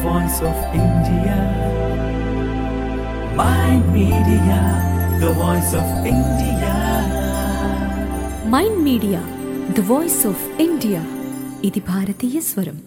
voice of India. Mind Media, the voice of India. MyInd Media the voice of India ఇది భారతీయ స్వరం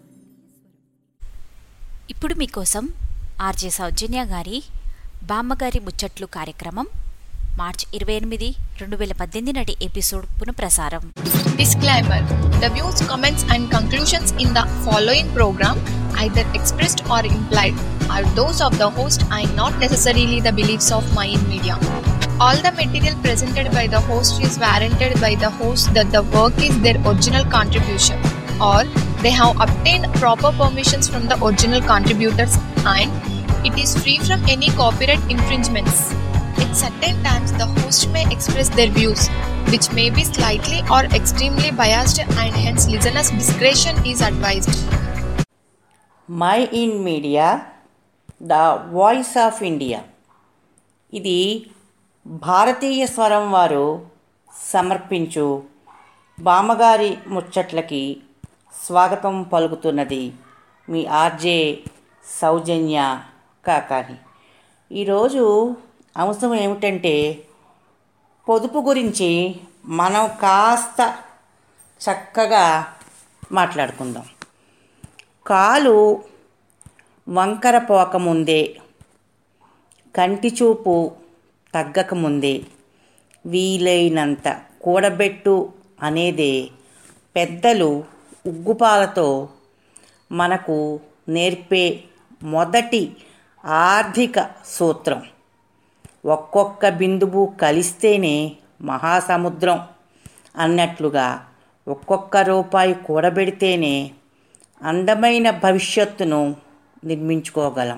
ఇప్పుడు మీకోసం ఆర్జే సౌజన్య గారి బామ్మగారి ముచ్చట్లు కార్యక్రమం మార్చ్ ఇరవై ఎనిమిది రెండు వేల పద్దెనిమిది నాటి ఎపిసోడ్ పునఃప్రసారం Disclaimer The views, comments, and conclusions in the following program, either expressed or implied, are those of the host and not necessarily the beliefs of Mayan Media. All the material presented by the host is warranted by the host that the work is their original contribution or they have obtained proper permissions from the original contributors and it is free from any copyright infringements. At certain times, the host may express their views, which may be slightly or extremely biased, and hence listeners' discretion is advised. MyInd Media the voice of India ఇది భారతీయ స్వరం వారు సమర్పించు బామ్మగారి ముచ్చట్లకి స్వాగతం పలుకుతున్నది మీ RJ సౌజన్య కాకాని ఈరోజు అంశం ఏమిటంటే పొదుపు గురించి మనం కాస్త చక్కగా మాట్లాడుకుందాం కాలు వంకర పోకముందే కంటి చూపు తగ్గకముందే వీలైనంత కూడబెట్టు అనేదే పెద్దలు ఉగ్గుపాలతో మనకు నేర్పే మొదటి ఆర్థిక సూత్రం ఒక్కొక్క బిందువు కలిస్తేనే మహాసముద్రం అన్నట్లుగా ఒక్కొక్క రూపాయి కూడబెడితేనే అందమైన భవిష్యత్తును నిర్మించుకోగలం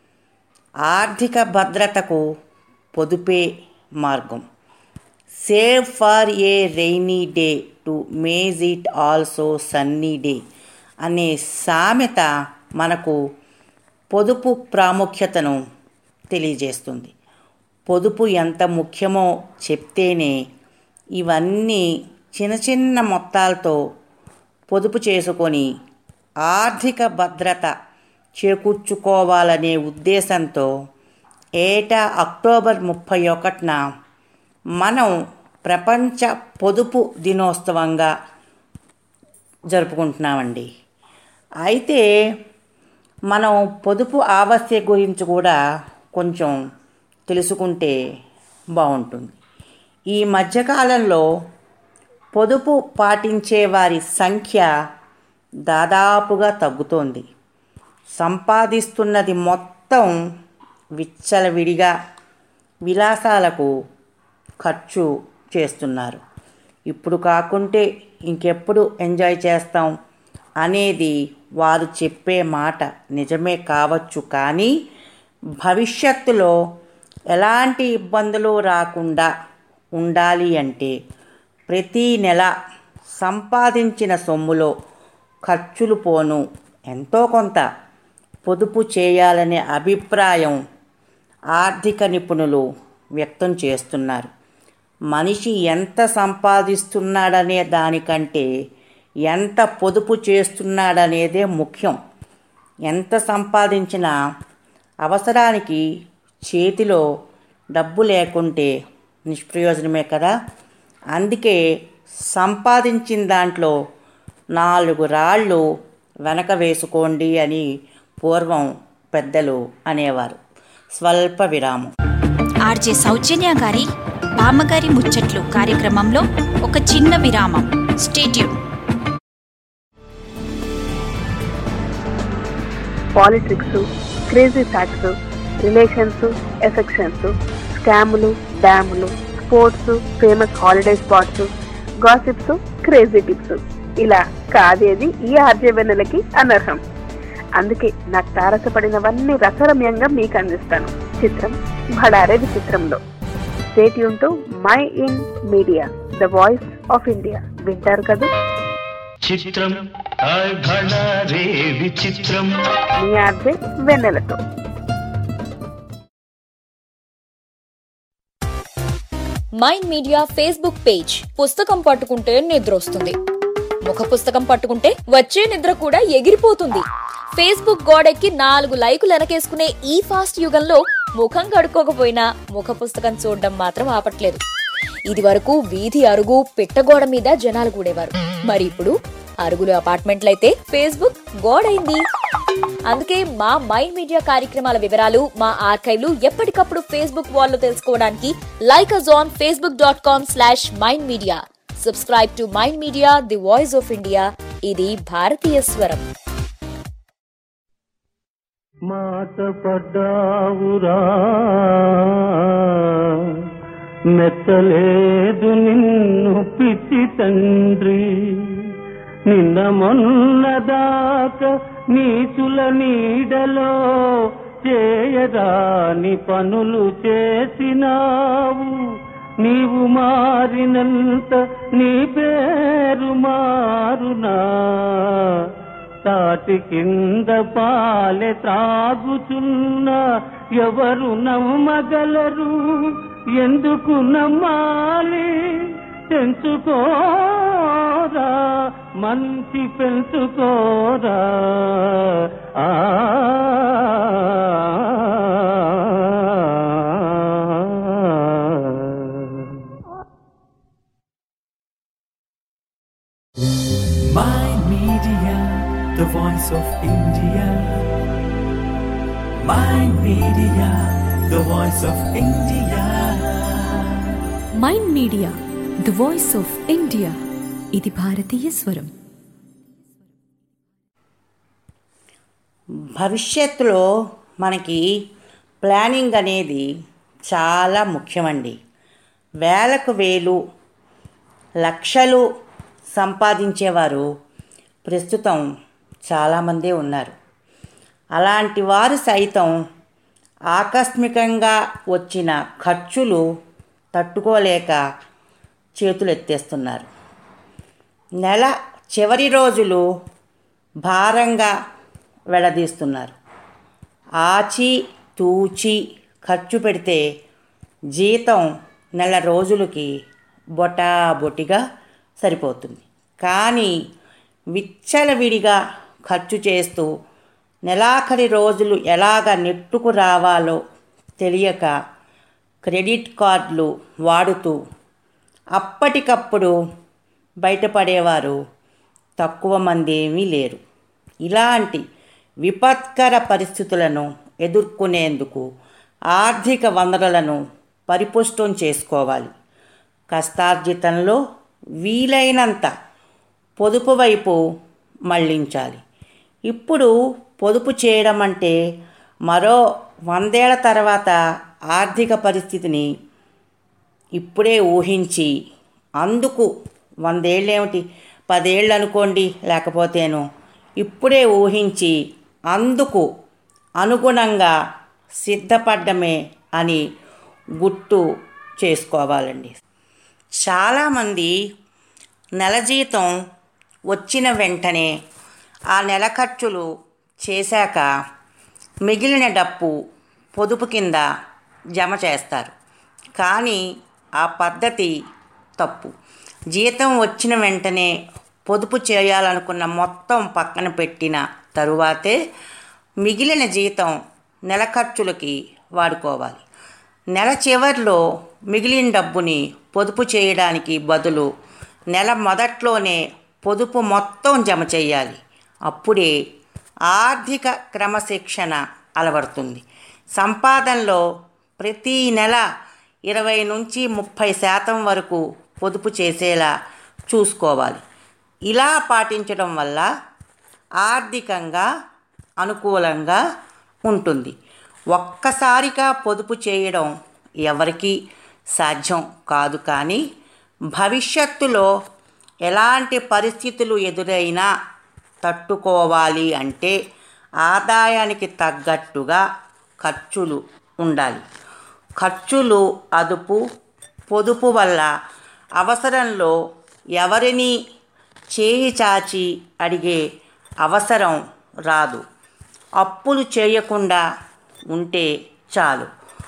ఆర్థిక భద్రతకు పొదుపే మార్గం save for a rainy day to make it also sunny day అనే సామెత మనకు పొదుపు ప్రాముఖ్యతను తెలియజేస్తుంది పొదుపు ఎంత ముఖ్యమో చెప్తేనే ఇవన్నీ చిన్న చిన్న మొత్తాలతో పొదుపు చేసుకొని ఆర్థిక భద్రత చేకూర్చుకోవాలనే ఉద్దేశంతో ఏటా అక్టోబర్ ముప్పై ఒకటిన మనం ప్రపంచ పొదుపు దినోత్సవంగా జరుపుకుంటున్నామండి అయితే మనం పొదుపు ఆవశ్యక గురించి కూడా కొంచెం తెలుసుకుంటే బాగుంటుంది ఈ మధ్యకాలంలో పొదుపు పాటించే వారి సంఖ్య దాదాపుగా తగ్గుతోంది సంపాదిస్తున్నది మొత్తం విచ్చలవిడిగా విలాసాలకు ఖర్చు చేస్తున్నారు ఇప్పుడు కాకుంటే ఇంకెప్పుడు ఎంజాయ్ చేస్తాం అనేది వారు చెప్పే మాట నిజమే కావచ్చు కానీ భవిష్యత్తులో ఎలాంటి ఇబ్బందులు రాకుండా ఉండాలి అంటే ప్రతీ నెల సంపాదించిన సొమ్ములో ఖర్చులు పోను ఎంతో కొంత పొదుపు చేయాలనే అభిప్రాయం ఆర్థిక నిపుణులు వ్యక్తం చేస్తున్నారు మనిషి ఎంత సంపాదిస్తున్నాడనే దానికంటే ఎంత పొదుపు చేస్తున్నాడనేదే ముఖ్యం ఎంత సంపాదించినా అవసరానికి చేతిలో డబ్బు లేకుంటే నిష్ప్రయోజనమే కదా అందుకే సంపాదించిన దాంట్లో నాలుగు రాళ్ళు వెనక వేసుకోండి అని పూర్వం పెద్దలు అనేవారు స్వల్ప విరామం ఆర్జే సౌజన్య గారి బామ్మగారి ముచ్చట్లు కార్యక్రమంలో ఒక చిన్న విరామం stay tuned politics crazy facts relations affections స్కాములు డ్యాములు sports famous holiday spots gossips crazy tips ఇలా కాదేది ఈ ఆర్జవెన్నెలకి అనర్హం అందుకే నాకు తారసపడినవన్నీ రసరమ్యంగా మీకు అందిస్తాను చిత్రం భడారే విచిత్రంలో స్టేట్ యూన్ MyInd Media the voice of India వింటారు కదా చిత్రం అఘన రే విచిత్రం మీ ఆర్జే వెన్నెలతో మైండ్ మీడియా ఫేస్బుక్ పేజ్ పుస్తకం పట్టుకుంటే నిద్ర వస్తుంది ముఖ పుస్తకం పట్టుకుంటే వచ్చే నిద్ర కూడా ఎగిరిపోతుంది ఫేస్బుక్ గోడెక్కి నాలుగు లైకులు వెనకేసుకునే ఈ ఫాస్ట్ యుగంలో ముఖం కడుక్కోకపోయినా ముఖ పుస్తకం చూడడం మాత్రం ఆపట్లేదు ఇది వరకు వీధి అరుగు పిట్టగోడ మీద జనాలు కూడేవారు మరి ఇప్పుడు అరుగులు అపార్ట్మెంట్లయితే ఫేస్బుక్ గోడైంది అందుకే మా మైండ్ మీడియా కార్యక్రమాల వివరాలు మా ఆర్కైవ్లు ఎప్పటికప్పుడు ఫేస్బుక్ వాల్లో తెలుసుకోవడానికి like us on Facebook dot com slash MyInd Media subscribe to MyInd Media the voice of India ఇది భారతీయ స్వరం మాట పడ్డావురా మెత్తలేదు నిన్ను పిచ్చి తండ్రి నిన్న మొన్నదాకా నీచుల నీడలో చేయరాని పనులు చేసినావు నీవు మారినంత నీ పేరు మారునా తాటి కింద పాలె త్రాగుచున్న ఎవరు నమ్మగలరు ఎందుకు నమ్మాలి తెంచుకోరా మంచి పెంచుకోరా ఆ Mind Media, the voice of India. Mind Media, the voice of India. MyInd Media the voice of India ఇది భారతీయ స్వరం భవిష్యత్తులో మనకి ప్లానింగ్ అనేది చాలా ముఖ్యమండి వేలకు వేలు లక్షలు సంపాదించేవారు ప్రస్తుతం చాలామందే ఉన్నారు అలాంటి వారు సైతం ఆకస్మికంగా వచ్చిన ఖర్చులు తట్టుకోలేక చేతులు ఎత్తేస్తున్నారు నెల చివరి రోజులు భారంగా వెడదీస్తున్నారు ఆచి తూచి ఖర్చు పెడితే జీతం నెల రోజులకి బొటా బొటిగా సరిపోతుంది కానీ విచ్చలవిడిగా ఖర్చు చేస్తూ నెలాఖరి రోజులు ఎలాగ నెట్టుకు రావాలో తెలియక క్రెడిట్ కార్డులు వాడుతూ అప్పటికప్పుడు బయటపడేవారు తక్కువ మంది ఏమీ లేరు ఇలాంటి విపత్కర పరిస్థితులను ఎదుర్కొనేందుకు ఆర్థిక వనరులను పరిపుష్టం చేసుకోవాలి కష్టార్జితంలో వీలైనంత పొదుపు వైపు మళ్ళించాలి ఇప్పుడు పొదుపు చేయడం అంటే మరో వందేళ్ల తర్వాత ఆర్థిక పరిస్థితిని ఇప్పుడే ఊహించి అందుకు వందేళ్ళేమిటి పదేళ్ళు అనుకోండి లేకపోతేను ఇప్పుడే ఊహించి అందుకు అనుగుణంగా సిద్ధపడ్డమే అని గుర్తు చేసుకోవాలండి చాలామంది నెల జీతం వచ్చిన వెంటనే ఆ నెల ఖర్చులు చేశాక మిగిలిన డప్పు పొదుపు కింద జమ చేస్తారు కానీ ఆ పద్ధతి తప్పు జీతం వచ్చిన వెంటనే పొదుపు చేయాలనుకున్న మొత్తం పక్కన పెట్టిన తరువాతే మిగిలిన జీతం నెల ఖర్చులకి వాడుకోవాలి నెల చివర్లో మిగిలిన డబ్బుని పొదుపు చేయడానికి బదులు నెల మొదట్లోనే పొదుపు మొత్తం జమ చేయాలి అప్పుడే ఆర్థిక క్రమశిక్షణ అలవడుతుంది సంపాదనలో ప్రతి నెల ఇరవై నుంచి ముప్పై శాతం వరకు పొదుపు చేసేలా చూసుకోవాలి ఇలా పాటించడం వల్ల ఆర్థికంగా అనుకూలంగా ఉంటుంది ఒక్కసారిగా పొదుపు చేయడం ఎవరికీ సాధ్యం కాదు కానీ భవిష్యత్తులో ఎలాంటి పరిస్థితులు ఎదురైనా తట్టుకోవాలి అంటే ఆదాయానికి తగ్గట్టుగా ఖర్చులు ఉండాలి ఖర్చులు అదుపు పొదుపు వల్ల అవసరంలో ఎవరిని చేయి చాచి అడిగే అవసరం రాదు అప్పులు చేయకుండా ఉంటే చాలు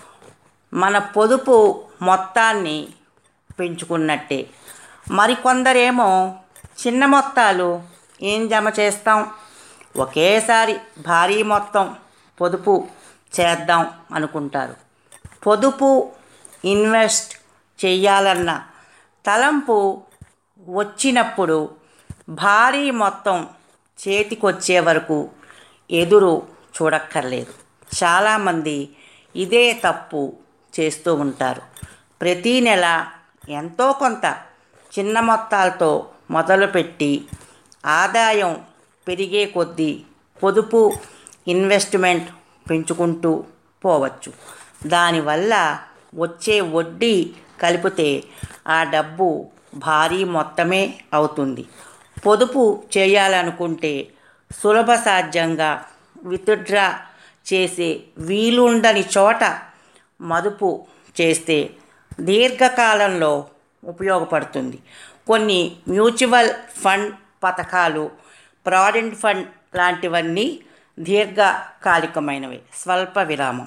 మన పొదుపు మొత్తాన్ని పెంచుకున్నట్టే మరికొందరేమో చిన్న మొత్తాలు ఏం జమ చేస్తాం ఒకేసారి భారీ మొత్తం పొదుపు చేద్దాం అనుకుంటారు పొదుపు ఇన్వెస్ట్ చెయ్యాలన్న తలంపు వచ్చినప్పుడు భారీ మొత్తం చేతికొచ్చే వరకు ఎదురు చూడక్కర్లేదు చాలామంది ఇదే తప్పు చేస్తూ ఉంటారు ప్రతీ నెల ఎంతో కొంత చిన్న మొత్తాలతో మొదలుపెట్టి ఆదాయం పెరిగే కొద్దీ పొదుపు ఇన్వెస్ట్మెంట్ పెంచుకుంటూ పోవచ్చు దానివల్ల వచ్చే వడ్డీ కలిపితే ఆ డబ్బు భారీ మొత్తమే అవుతుంది పొదుపు చేయాలనుకుంటే సులభ సాధ్యంగా విత్డ్రా చేసే వీలుండని చోట మదుపు చేస్తే దీర్ఘకాలంలో ఉపయోగపడుతుంది కొన్ని మ్యూచువల్ ఫండ్ పథకాలు ప్రావిడెంట్ ఫండ్ లాంటివన్నీ దీర్ఘకాలికమైనవి స్వల్ప విరామం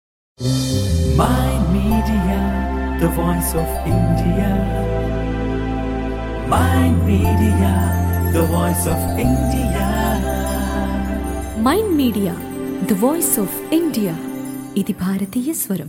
My Media, the voice of India. My Media, the voice of India. MyInd Media the voice of India ఇది భారతీయ స్వరం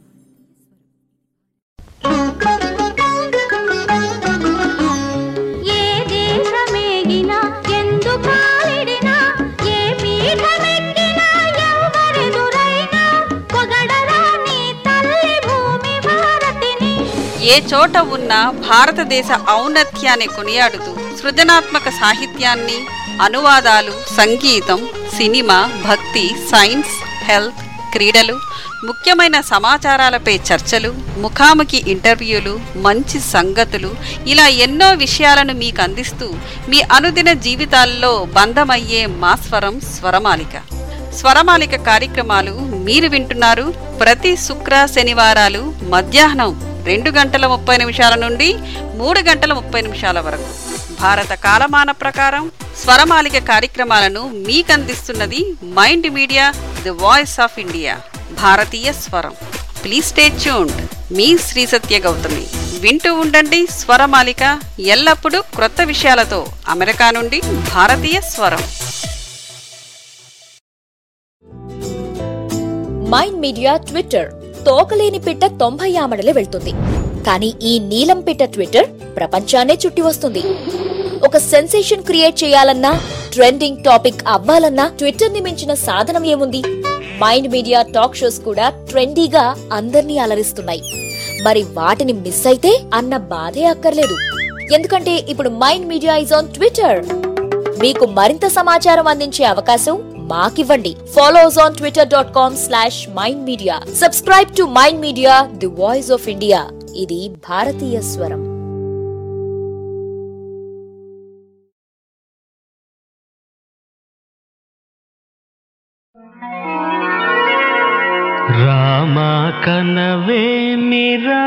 ఏ దేశమేగినా ఎందు కాలిడినా ఏ పీఠమెక్కినా ఎవరెదురైనా పొగడరా నీ తల్లి భూమి భారతిని ఏ చోట ఉన్న భారతదేశ ఔన్నత్యాన్ని కొనియాడుతూ సృజనాత్మక సాహిత్యాన్ని అనువాదాలు సంగీతం సినిమా భక్తి సైన్స్ హెల్త్ క్రీడలు ముఖ్యమైన సమాచారాలపై చర్చలు ముఖాముఖి ఇంటర్వ్యూలు మంచి సంగతులు ఇలా ఎన్నో విషయాలను మీకు అందిస్తూ మీ అనుదిన జీవితాల్లో బంధమయ్యే మా స్వరం స్వరమాలిక స్వరమాలిక కార్యక్రమాలు మీరు వింటున్నారు ప్రతి శుక్ర శనివారాలు మధ్యాహ్నం రెండు గంటల ముప్పై నిమిషాల నుండి మూడు గంటల ముప్పై నిమిషాల వరకు భారత కాలమాన ప్రకారం స్వరమాలిక కార్యక్రమాలను మీకందిస్తున్నది MyInd Media the voice of India భారతీయ స్వరం ప్లీజ్ స్టే ట్యూన్డ్ మీ శ్రీ సత్య గౌతమి వింటూ ఉండండి స్వరమాలిక ఎల్లప్పుడూ క్రొత్త విషయాలతో అమెరికా నుండి భారతీయ స్వరం మైండ్ మీడియా ట్విట్టర్ తోకలేని పిట్ట తొంభై ఆమడలే వెళ్తుంది కానీ ఈ నీలం పిట్ట ట్విట్టర్ ప్రపంచాన్నే చుట్టి వస్తుంది ఒక సెన్సేషన్ క్రియేట్ చేయాలన్నా ట్రెండింగ్ టాపిక్ అవ్వాలన్నా ట్విట్టర్ ని మించిన సాధనం ఏముంది మైండ్ మీడియా టాక్ షోస్ కూడా ట్రెండీగా అందర్నీ అలరిస్తున్నాయి మరి వాటిని మిస్ అయితే అన్న బాధే అక్కర్లేదు ఎందుకంటే ఇప్పుడు MyInd Media is on Twitter మీకు మరింత సమాచారం అందించే అవకాశం మాకివ్వండి follow us on Twitter dot com slash MyInd Media subscribe to MyInd Media the voice of India ఇది భారతీయ స్వరం రామ కనవే మిరా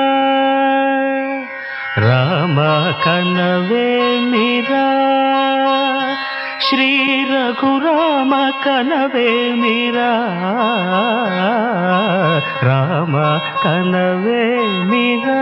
రామ కనవే మిరా శ్రీ రఘురామ కనవే మిరా రామ కనవే మిరా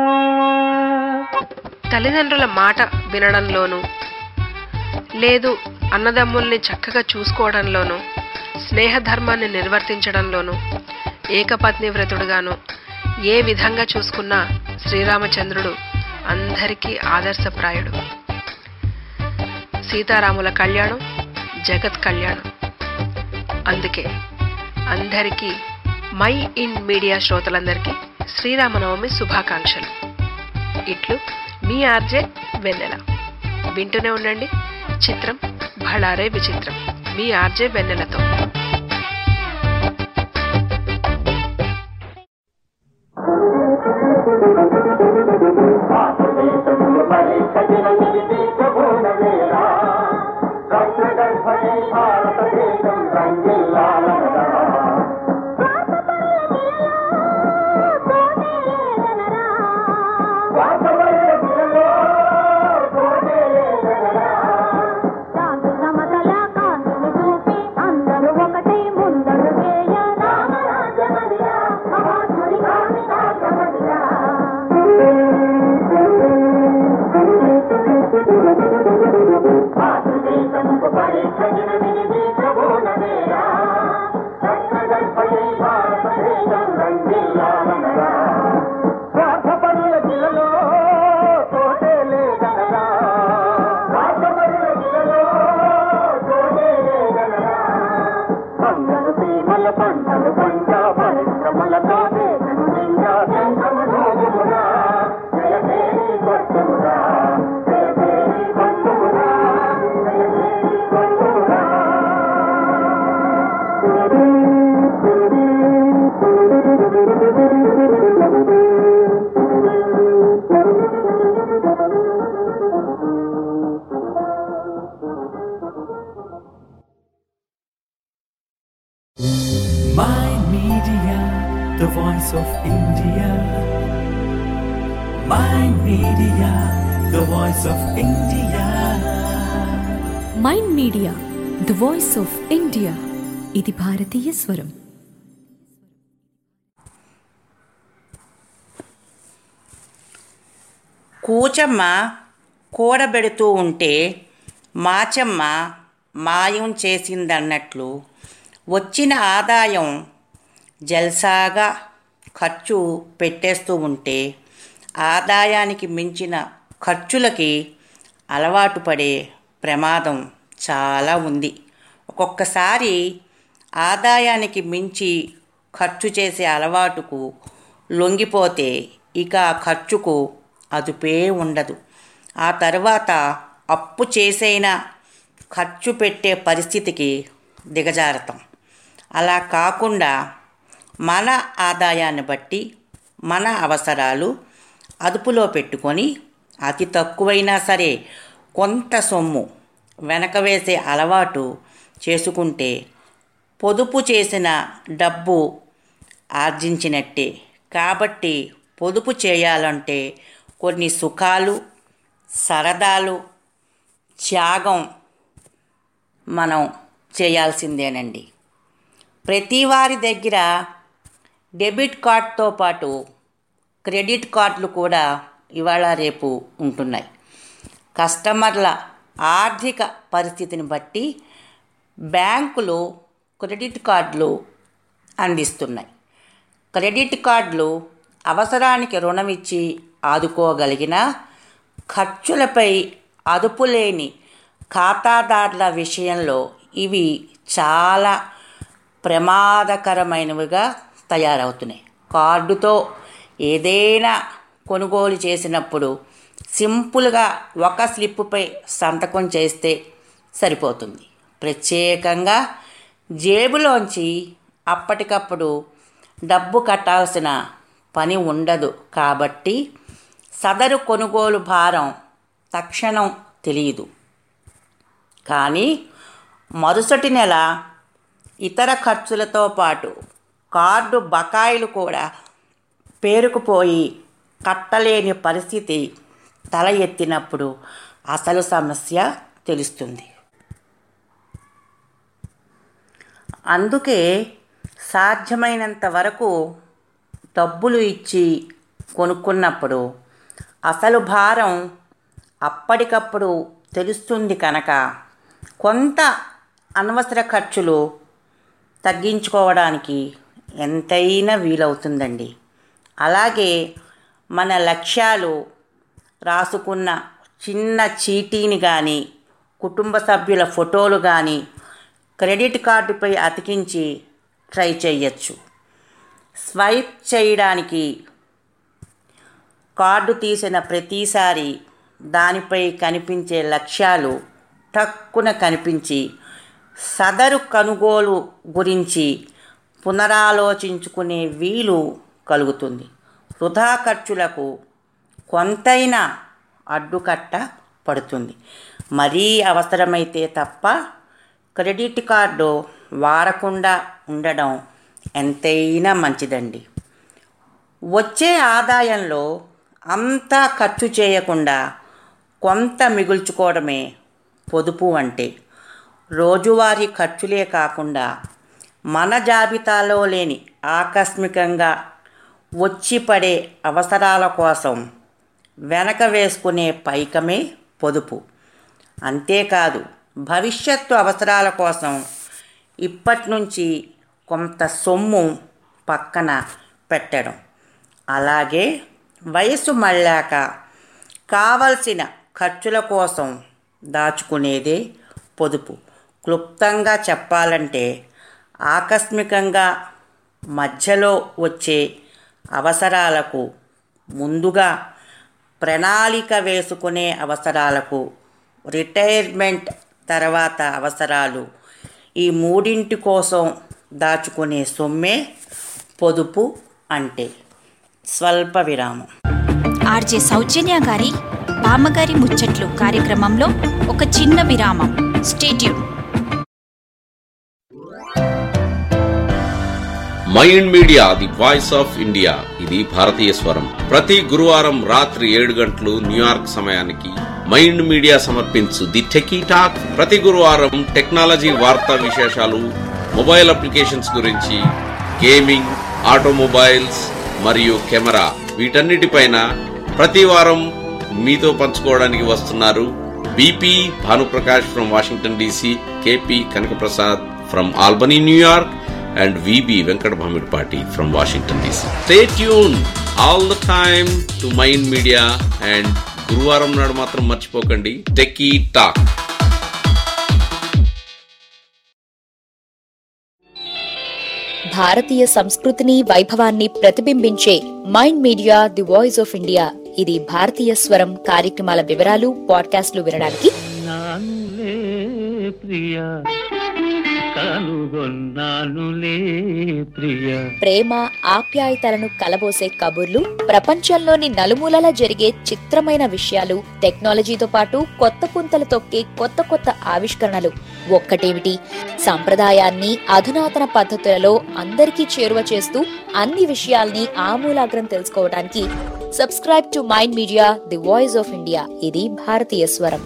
తల్లిదండ్రుల మాట వినడంలోనూ లేదు అన్నదమ్ముల్ని చక్కగా చూసుకోవడంలోనూ స్నేహధర్మాన్ని నిర్వర్తించడంలోనూ ఏకపత్ని వ్రతుడుగాను ఏ విధంగా చూసుకున్నా శ్రీరామచంద్రుడు అందరికీ ఆదర్శప్రాయుడు సీతారాముల కళ్యాణం జగత్ కళ్యాణం అందుకే అందరికీ మై ఇన్ మీడియా శ్రోతలందరికీ శ్రీరామనవమి శుభాకాంక్షలు ఇట్లు మీ ఆర్జే వెన్నెల వింటూనే ఉండండి చిత్రం భళారే విచిత్రం మీ ఆర్జే వెన్నెలతో శాంతి సమతల కాంతిని చూపి అందరూ ఒక చీమల పంటలు పంట పరిశ్రమలతో దేశము నిండా దేశము నోగుమురా జయభేరి కొట్టుమురా జయభేరి కొట్టుమురా జయభేరి కొట్టుమురా My Media, the voice of India. My Media, the voice of India. MyInd Media the voice of India ఇది భారతీయ స్వరం కూచమ్మ కూడబెడుతూ ఉంటే మాచమ్మ మాయం చేసిందన్నట్లు వచ్చిన ఆదాయం జల్సాగా ఖర్చు పెట్టేస్తూ ఉంటే ఆదాయానికి మించిన ఖర్చులకి అలవాటు పడే ప్రమాదం చాలా ఉంది ఒక్కొక్కసారి ఆదాయానికి మించి ఖర్చు చేసే అలవాటుకు లొంగిపోతే ఇక ఆ ఖర్చుకు అదుపే ఉండదు ఆ తర్వాత అప్పు చేసైనా ఖర్చు పెట్టే పరిస్థితికి దిగజారతాం అలా కాకుండా మన ఆదాయాన్ని బట్టి మన అవసరాలు అదుపులో పెట్టుకొని అతి తక్కువైనా సరే కొంత సొమ్ము వెనక వేసే అలవాటు చేసుకుంటే పొదుపు చేసిన డబ్బు ఆర్జించినట్టే కాబట్టి పొదుపు చేయాలంటే కొన్ని సుఖాలు సరదాలు త్యాగం మనం చేయాల్సిందేనండి ప్రతి వారి దగ్గర డెబిట్ కార్డ్తో పాటు క్రెడిట్ కార్డులు కూడా ఇవాళ రేపు ఉంటున్నాయి కస్టమర్ల ఆర్థిక పరిస్థితిని బట్టి బ్యాంకులు క్రెడిట్ కార్డులు అందిస్తున్నాయి క్రెడిట్ కార్డులు అవసరానికి రుణం ఇచ్చి ఆదుకోగలిగిన ఖర్చులపై అదుపు లేని ఖాతాదారుల విషయంలో ఇవి చాలా ప్రమాదకరమైనవిగా తయారవుతున్నాయి కార్డుతో ఏదైనా కొనుగోలు చేసినప్పుడు సింపుల్గా ఒక స్లిప్పుపై సంతకం చేస్తే సరిపోతుంది ప్రత్యేకంగా జేబులోంచి అప్పటికప్పుడు డబ్బు కట్టాల్సిన పని ఉండదు కాబట్టి సదరు కొనుగోలు భారం తక్షణం తెలియదు కానీ మరుసటి నెల ఇతర ఖర్చులతో పాటు కార్డు బకాయిలు కూడా పేరుకుపోయి కట్టలేని పరిస్థితి తల ఎత్తినప్పుడు అసలు సమస్య తెలుస్తుంది అందుకే సాధ్యమైనంత వరకు డబ్బులు ఇచ్చి కొనుక్కున్నప్పుడు అసలు భారం అప్పటికప్పుడు తెలుస్తుంది కనుక కొంత అనవసర ఖర్చులు తగ్గించుకోవడానికి ఎంతైనా వీలవుతుందండి అలాగే మన లక్ష్యాలు రాసుకున్న చిన్న చీటీని కానీ కుటుంబ సభ్యుల ఫోటోలు కానీ క్రెడిట్ కార్డుపై అతికించి ట్రై చేయొచ్చు స్వైప్ చేయడానికి కార్డు తీసిన ప్రతిసారి దానిపై కనిపించే లక్ష్యాలు టక్కున కనిపించి సదరు కొనుగోలు గురించి పునరాలోచించుకునే వీలు కలుగుతుంది వృధా ఖర్చులకు కొంతైనా అడ్డుకట్ట పడుతుంది మరీ అవసరమైతే తప్ప క్రెడిట్ కార్డు వాడకుండా ఉండడం ఎంతైనా మంచిదండి వచ్చే ఆదాయంలో అంతా ఖర్చు చేయకుండా కొంత మిగుల్చుకోవడమే పొదుపు అంటే రోజువారీ ఖర్చులే కాకుండా మన జాబితాలో లేని ఆకస్మికంగా వచ్చి పడే అవసరాల కోసం వెనక వేసుకునే పైకమే పొదుపు అంతేకాదు భవిష్యత్తు అవసరాల కోసం ఇప్పటి నుంచి కొంత సొమ్ము పక్కన పెట్టడం అలాగే వయసు మళ్ళాక కావలసిన ఖర్చుల కోసం దాచుకునేదే పొదుపు క్లుప్తంగా చెప్పాలంటే ఆకస్మికంగా మధ్యలో వచ్చే అవసరాలకు ముందుగా ప్రణాళిక వేసుకునే అవసరాలకు రిటైర్మెంట్ తర్వాత అవసరాలు ఈ మూడింటి కోసం దాచుకునే సొమ్మే పొదుపు అంటే స్వల్ప విరామం ఆర్జే సౌజన్య గారి బామ్మగారి ముచ్చట్లు కార్యక్రమంలో ఒక చిన్న విరామం stay tuned MyInd Media the voice of India ఇది భారతీయ స్వరం ప్రతి గురువారం రాత్రి ఏడు గంటలు న్యూయార్క్ సమయానికి మైండ్ మీడియా సమర్పించు ది టెకీ టాక్ ప్రతి గురువారం టెక్నాలజీ వార్తా విశేషాలు మొబైల్ అప్లికేషన్స్ గురించి గేమింగ్ ఆటోమొబైల్స్ మరియు కెమెరా వీటన్నిటిపైన ప్రతి వారం మీతో పంచుకోవడానికి వస్తున్నారు BP Bhanuprakash from Washington DC KP Kanakaprasad from Albany New York and VB Venkat Bhamidpati from Washington DC. Stay tuned all the time to Mind Media and గురువారం నాడు మాత్రం మర్చిపోకండి టెక్కీ టాక్ భారతీయ సంస్కృతిని వైభవాన్ని ప్రతిబింబించే MyInd Media the voice of India ఇది భారతీయ స్వరం కార్యక్రమాల వివరాలు పాడ్కాస్ట్లు వినడానికి నానులే ప్రియ కనుగొన్నానులే ప్రియ ప్రేమ ఆప్యాయతలను కలబోసే కబుర్లు ప్రపంచంలోని నలుమూలల జరిగే చిత్రమైన విషయాలు టెక్నాలజీతో పాటు కొత్త పుంతలు తొక్కే కొత్త కొత్త ఆవిష్కరణలు ఒక్కటేమిటి సంప్రదాయాన్ని అధునాతన పద్ధతులలో అందరికీ చేరువ చేస్తూ అన్ని విషయాల్ని ఆమూలాగ్రం తెలుసుకోవడానికి subscribe to MyInd Media the voice of India ఇది భారతీయ స్వరం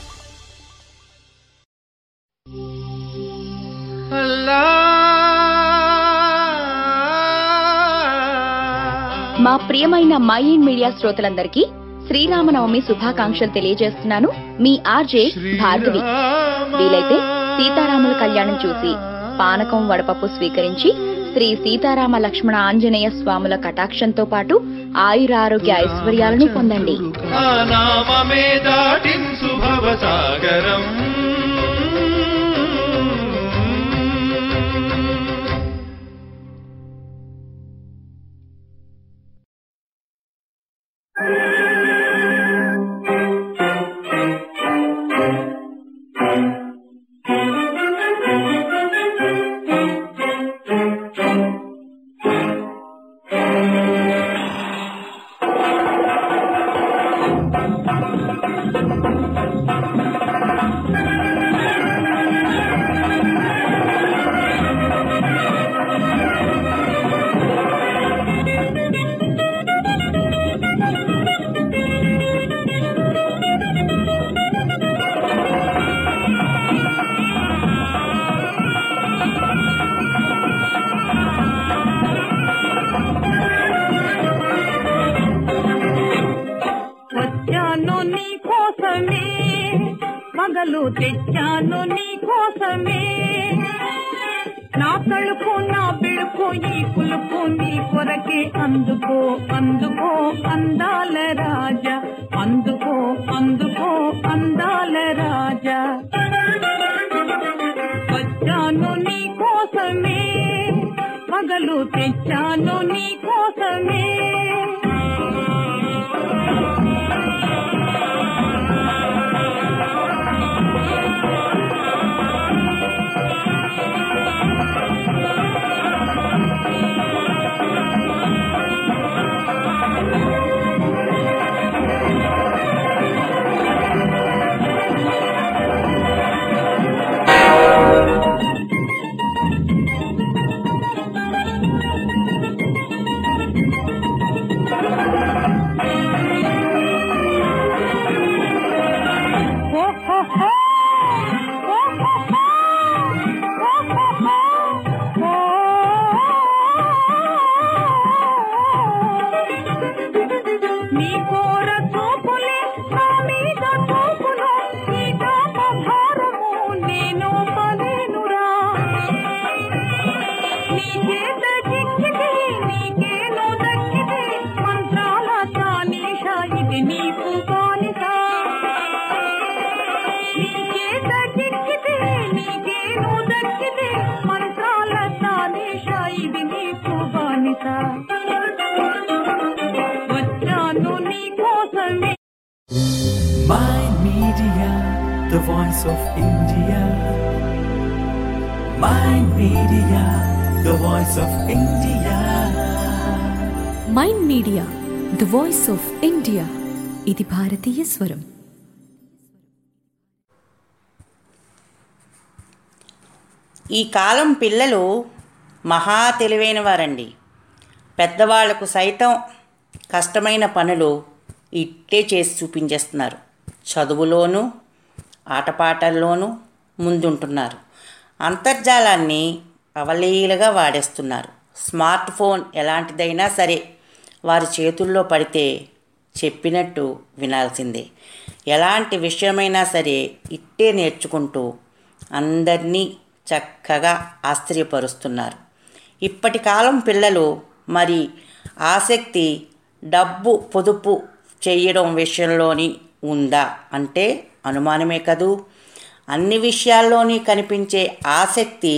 మా ప్రియమైన మై ఇన్ మీడియా శ్రోతలందరికీ శ్రీరామనవమి శుభాకాంక్షలు తెలియజేస్తున్నాను మీ ఆర్జే భార్గవి వీలైతే సీతారాముల కళ్యాణం చూసి పానకం వడపప్పు స్వీకరించి శ్రీ సీతారామ లక్ష్మణ ఆంజనేయ స్వాముల కటాక్షంతో పాటు ఆయురారోగ్య ఐశ్వర్యాలను పొందండి ఆ నామమే దాటించు భవసాగరం వచ్చాను నీ కోసమే పగలు తెచ్చాను నీ కోసమే నా తలుపు నా బిడుపు ఈ పులుపు నీ కొరకే అందుకో అందుకో అందాల రాజా అందుకో అందుకో అందాల రాజా వచ్చాను నీ కోసమే పగలు తెచ్చాను నీ కోసమే ఇది నీకు బానిస వచ్చాను నీ కోసమే Mind Media, the voice of India. Mind Media, the voice of India. MyInd Media the voice of India ఇది భారతీయ స్వరం ఈ కాలం పిల్లలు మహా తెలివైన వారండి పెద్దవాళ్లకు సైతం కష్టమైన పనులు ఇట్టే చేసి చూపించేస్తున్నారు చదువులోనూ ఆటపాటల్లోనూ ముందుంటున్నారు అంతర్జాలాన్ని అవలీలగా వాడేస్తున్నారు స్మార్ట్ ఫోన్ ఎలాంటిదైనా సరే వారి చేతుల్లో పడితే చెప్పినట్టు వినాల్సిందే ఎలాంటి విషయమైనా సరే ఇట్టే నేర్చుకుంటూ అందరినీ చక్కగా ఆశ్చర్యపరుస్తున్నారు ఇప్పటి కాలం పిల్లలు మరి ఆసక్తి డబ్బు పొదుపు చేయడం విషయంలోని ఉందా అంటే అనుమానమే కదూ అన్ని విషయాల్లోని కనిపించే ఆసక్తి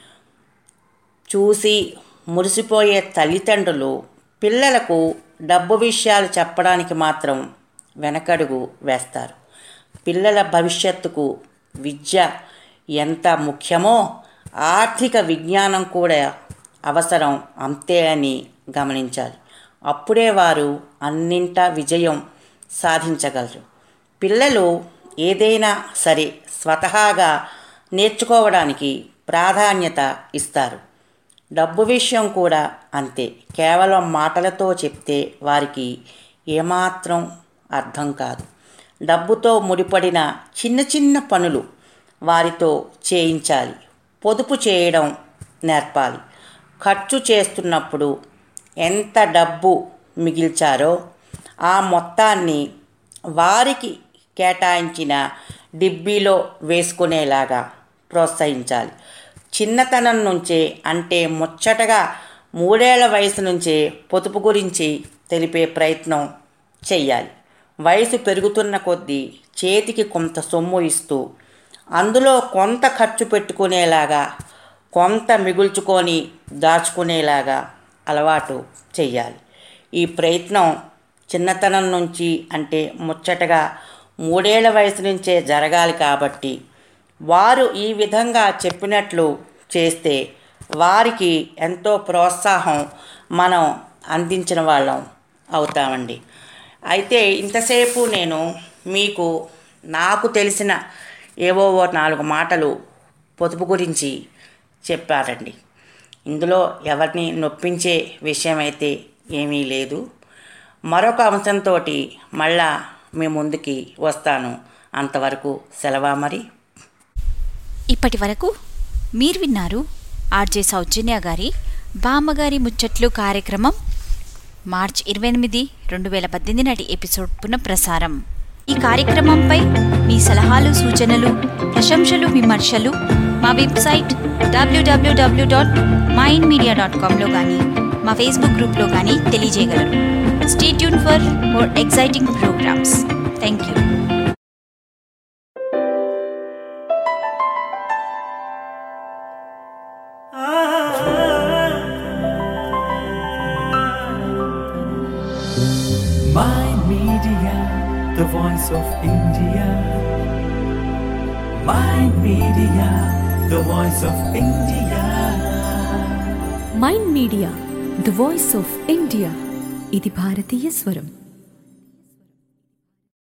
చూసి మురిసిపోయే తల్లిదండ్రులు పిల్లలకు డబ్బు విషయాలు చెప్పడానికి మాత్రం వెనకడుగు వేస్తారు పిల్లల భవిష్యత్తుకు విద్య ఎంత ముఖ్యమో ఆర్థిక విజ్ఞానం కూడా అవసరం అంతే అని గమనించాలి అప్పుడే వారు అన్నింటా విజయం సాధించగలరు పిల్లలు ఏదైనా సరే స్వతహాగా నేర్చుకోవడానికి ప్రాధాన్యత ఇస్తారు డబ్బు విషయం కూడా అంతే కేవలం మాటలతో చెప్తే వారికి ఏమాత్రం అర్థం కాదు డబ్బుతో ముడిపడిన చిన్న చిన్న పనులు వారితో చేయించాలి పొదుపు చేయడం నేర్పాలి ఖర్చు చేస్తున్నప్పుడు ఎంత డబ్బు మిగిల్చారో ఆ మొత్తాన్ని వారికి కేటాయించిన డిబ్బీలో వేసుకునేలాగా ప్రోత్సహించాలి చిన్నతనం నుంచే అంటే ముచ్చటగా మూడేళ్ల వయసు నుంచే పొదుపు గురించి తెలిపే ప్రయత్నం చెయ్యాలి వయసు పెరుగుతున్న కొద్దీ చేతికి కొంత సొమ్ము ఇస్తూ అందులో కొంత ఖర్చు పెట్టుకునేలాగా కొంత మిగుల్చుకొని దాచుకునేలాగా అలవాటు చెయ్యాలి ఈ ప్రయత్నం చిన్నతనం నుంచి అంటే ముచ్చటగా మూడేళ్ల వయసు నుంచే జరగాలి కాబట్టి వారు ఈ విధంగా చెప్పినట్లు చేస్తే వారికి ఎంతో ప్రోత్సాహం మనం అందించిన వాళ్ళం అవుతామండి అయితే ఇంతసేపు నేను మీకు నాకు తెలిసిన ఏవో ఓ నాలుగు మాటలు పొదుపు గురించి చెప్పారండి ఇందులో ఎవరిని నొప్పించే విషయం అయితే ఏమీ లేదు మరొక అంశంతో మళ్ళా మీ ముందుకి వస్తాను అంతవరకు సెలవా మరి ఇప్పటి వరకు మీరు విన్నారు ఆర్జే సౌజన్య గారి బామ్మగారి ముచ్చట్లు కార్యక్రమం మార్చ్ ఇరవై ఎనిమిది రెండు వేల పద్దెనిమిది నాటి ఎపిసోడ్ పునఃప్రసారం ఈ కార్యక్రమంపై మీ సలహాలు సూచనలు ప్రశంసలు విమర్శలు మా website WWW dot MyInd Media dot కామ్లో కానీ మా ఫేస్బుక్ గ్రూప్లో కానీ తెలియజేయగలరు stay tuned for more exciting programmes thank you Mind Media, the voice of India. Mind Media, the voice of India. MyInd Media the voice of India ఇది భారతీయ స్వరం